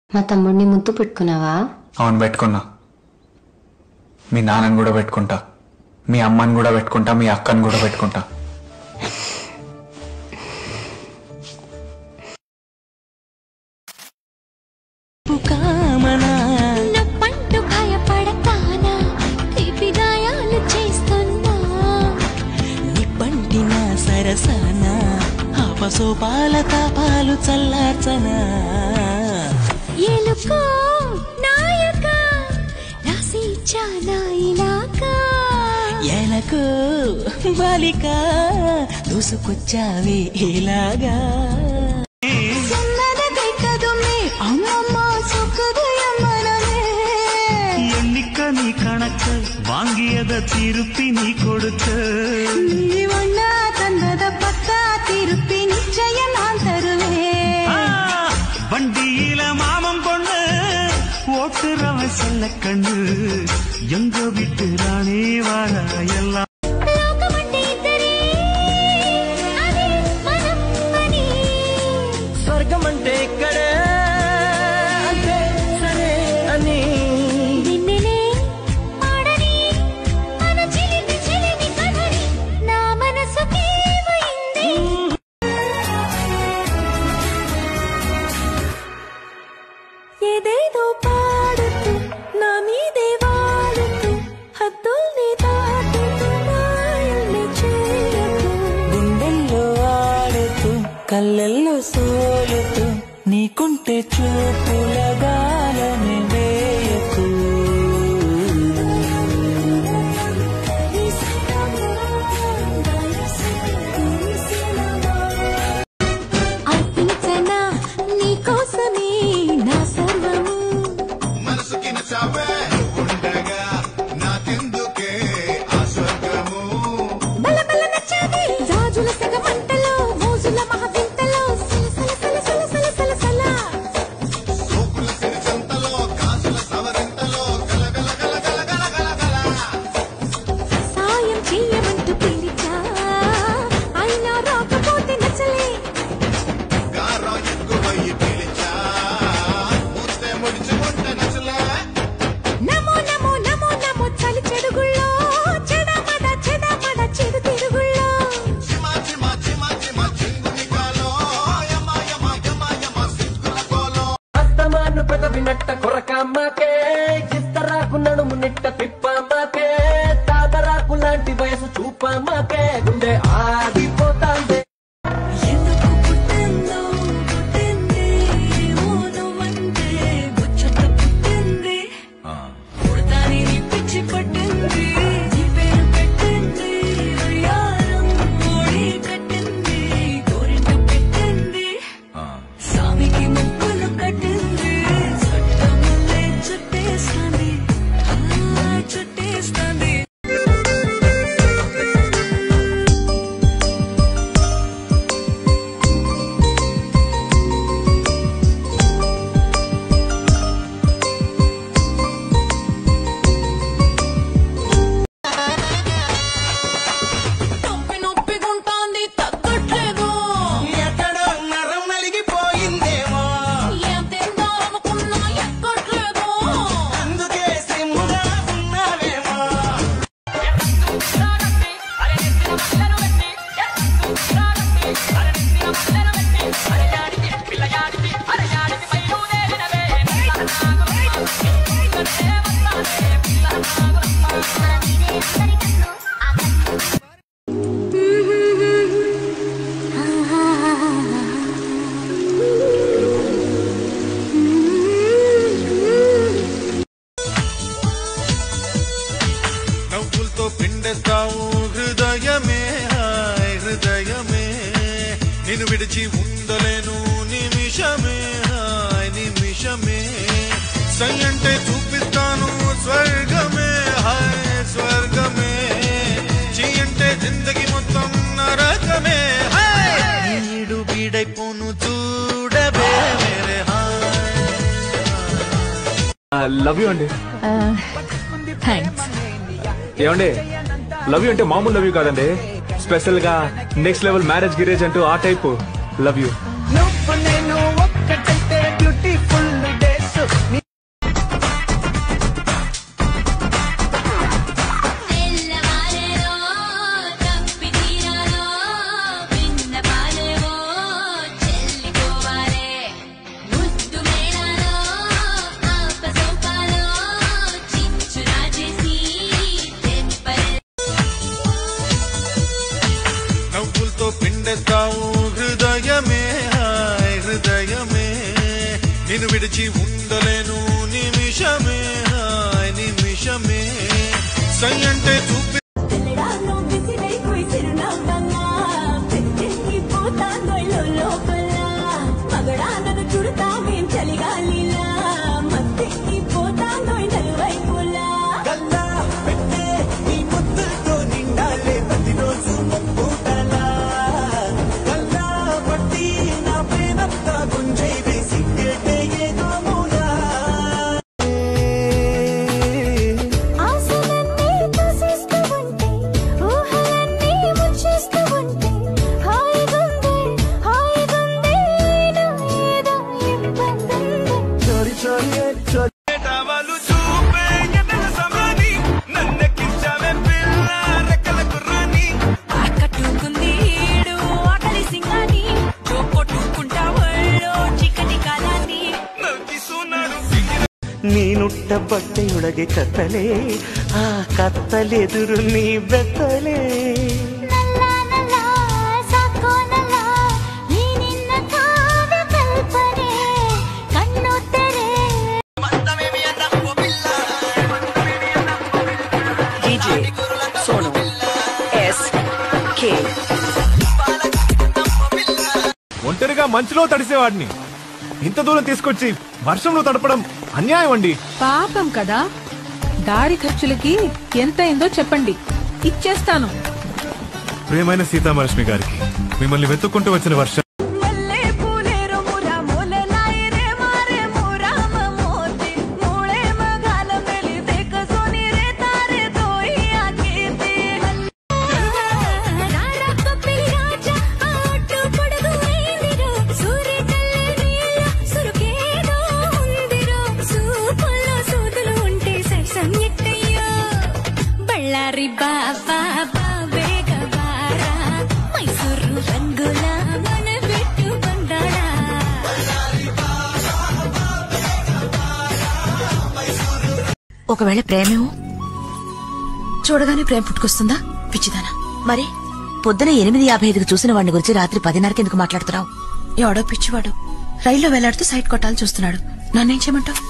మా తమ్ముడిని ముద్దు పెట్టుకున్నావా అవును పెట్టుకున్నా మీ నాన్నని కూడా పెట్టుకుంటా మీ అమ్మని కూడా పెట్టుకుంటా మీ అక్కని కూడా పెట్టుకుంటా కామనా నొప్పంటూ భయపడతానా తీపి గాయాలు చేస్తున్నా నిప్పంటిన సరసన ఆపసోపాల తాపాలు చల్లార్చనా ఎలుకో నాయక రాసి చానా ఇలాకా ఎలకు బాలిక దూసుకొచ్చావే ఇలాగా సన్నద కైకదుమే అమ్మమ్మ సుఖదు యమ్మనమే எண்ணிக்க நீ கணக்கு வாங்கியத திருப்பி நீ கொடுக்க நீ ஒண்ணா தந்தத பத்தா திருப்பி நிச்சயம் நான் தருவேன் ஆ, வண்டியில மாமன் பொண்ணு ஓட்டுறவன் செல்ல கண்ணு எங்க விட்டு ராணே வாழ எல்லாம் లోకమంటే ఇద్దరే అదే మనం అని స్వర్గం అంటే ఇక్కడే అంతే సరే అని నిన్ననే ఆడని మన చిలిపి చిలిపి కథని నా మనసుకి పోయింది ఏదేదో పాడుతూ నా మీదే వాడుతూ హద్దుల్ని దాటుతూ మాయల్ని చేయకు గుండెల్లో ఆడుతూ కళ్ళల్లో సోలుతూ నీకుంటే చూపుల గాలని వేయకు అర్పించనా నీకోసమే నా సర్వము మనసుకి నచ్చావే ఉండగా నాకెందుకే ఆ స్వర్గము బల బల నచ్చావే జాజుల సెగ మంటలో మోజుల మహవింతలో సల సల సల సల సల సల సల సోకుల సిరి సంతలో కాసుల సవరింతలో గలగల గల గల గల గల గల సాయం చెయ్యమంటూ పిలిచా అయినా రాకపోతే నచ్చలే గారం ఎక్కువయ్యి పిలిచా మూస్తే ముడిచుకుంటే నచ్చలే నమో నమో నమో నమో చలి చెడుగుళ్ళో చెడమడ చెడమడ చెడు తిరుగుళ్ళో చిమా చిమా చిమా చిమా చింగునికాలో యమ యమ యమ యమ సిగ్గుల కోలో అస్తమాను పెదవి నట్ట కొరకమ్మకే ఇస్తరాకు నడుము నిట్ట తిప్పమ్మకే తాతరాకు లాంటి వయసు చూపమ్మకే గుండె ఆగిపోతాందే ఎందుకు పుట్టిందో పుట్టింది మోనమంటే ముచ్చట పుట్టింది పుడతాని పిచ్చి పట్టింది నీ పేరు పెట్టింది వయ్యారం ఓడి కట్టింది కోరింట పెట్టింది స్వామికి ముక్కులు కట్టింది చట్టములే చుట్టేస్తాంది ఆ, చుట్టేస్తాంది నొప్పి నొప్పిగుంటాంది తగ్గట్లేదు ఎక్కడో నరం నలిగిపోయిందేమో ఏం తిందాం అనుకున్నా ఎక్కట్లేదు అందుకే సిమ్ముగా ఉన్నావేమో నవ్వులతో పిండేస్తావు హృదయమే హాయ్ హృదయమే నేను విడిచి ఉండలేను నిమిషమే హాయ్ నిమిషమే సై అంటే చూపిస్తాను స్వర్గమే హాయ్ స్వర్గమే చీ అంటే జిందగి మొత్తం నరకమే హాయ్ నీడు బీడైపోను చూడవే మేరే హాయ్ లవ్ యూ అండి థ్యాంక్స్ ఏమండి లవ్ యూ అంటే మామూలు లవ్ యూ కాదండి స్పెషల్ గా నెక్స్ట్ లెవెల్ మ్యారేజ్ గిరేజ్ అంటూ ఆ టైప్ లవ్ యూ నువ్వు నేను ఒక్కటైతే బ్యూటిఫుల్ డేస్ విడిచి ఉండలేను నిమిషమే హాయ్ నిమిషమే సై అంటే చూపి తెల్లడాను బిసినై కుయిసిరునవ్వంగా పెద్దెక్కి పోతాందోయ్లో లోపల మగడానను చుడతావేం చలిగాలిలా మత్తెక్కి పోతాందోయ్ నలువైపులా కల్లా పెట్టే నీ ముద్దుతో నిండాలే ప్రతిరోజు ముప్పుటలా కల్లా పట్టి నా ప్రేమంతా గుంజై వేసి కేటే ఏదో మూలా ఆశలన్నీ తోసేస్తూ ఉంటే ఊహలన్నీ ముంచేస్తూ ఉంటే హాయిగుంది హాయిగుంది నా ఏదో ఇబ్బందుంది చోరి చోరి చోరి టవలు చూపే ఎదల సమాని నన్నెక్కించావే పిల్ల రెక్కల కుర్రాని ఆకట్టుకుంది ఈడు ఆకలి సింగాని జోకొట్టుకుంటా ఒళ్ళో చికటి కాలాన్ని నవ్విస్తున్నాడు ನೀನುಟ್ಟ ಬಟ್ಟೆಯೊಳಗೆ ಕತ್ತಲೆ ಆ ಕತ್ತಲೆದುರು ನೀ ಬೆತ್ತಲೆ నల్లా నల్లా సాకో నల్లా ఈ నిన్న కావ్య కల్పనే కన్ను తెరే ఒంటరిగా మంచులో తడిసేవాడిని ఇంత దూరం తీసుకొచ్చి వర్షంలో తడపడం అన్యాయం అండి పాపం కదా దారి ఖర్చులకి ఎంత అయిందో చెప్పండి ఇచ్చేస్తాను ప్రియమైన సీతామహాలక్ష్మి గారికి మిమ్మల్ని వెతుక్కుంటూ వచ్చిన వర్షం మల్లె పూలేరు మురా మూలలాయి రే మారే మురామ మోతి మూళే మగాల మెలి దేక సోని రే తారే దోయి ఆకీతి రారా కపిలి రాజా ఆటు పొడుగు ఐదిరో సూరి తల్లి నీల సురుకేదో ఉందిరో సూపుల్లో సూదులు ఉంటే సైసం ఎట్టయ్యో బళ్ళారి బాబా బాబేగ బారా మైసూరు రంగుల మన పెట్టు బండాడా ఒకవేళ ప్రేమేమో చూడగానే ప్రేమ పుట్టుకొస్తుందా పిచ్చిదానా మరి పొద్దున ఎనిమిది యాభై ఐదుకు చూసిన వాడిని గురించి రాత్రి పదిన్నరకి ఎందుకు మాట్లాడుతున్నావు ఎవడో పిచ్చివాడు రైల్లో వెళ్లాడుతూ సైట్ కొట్టాలని చూస్తున్నాడు నన్నేం చేయమంటావు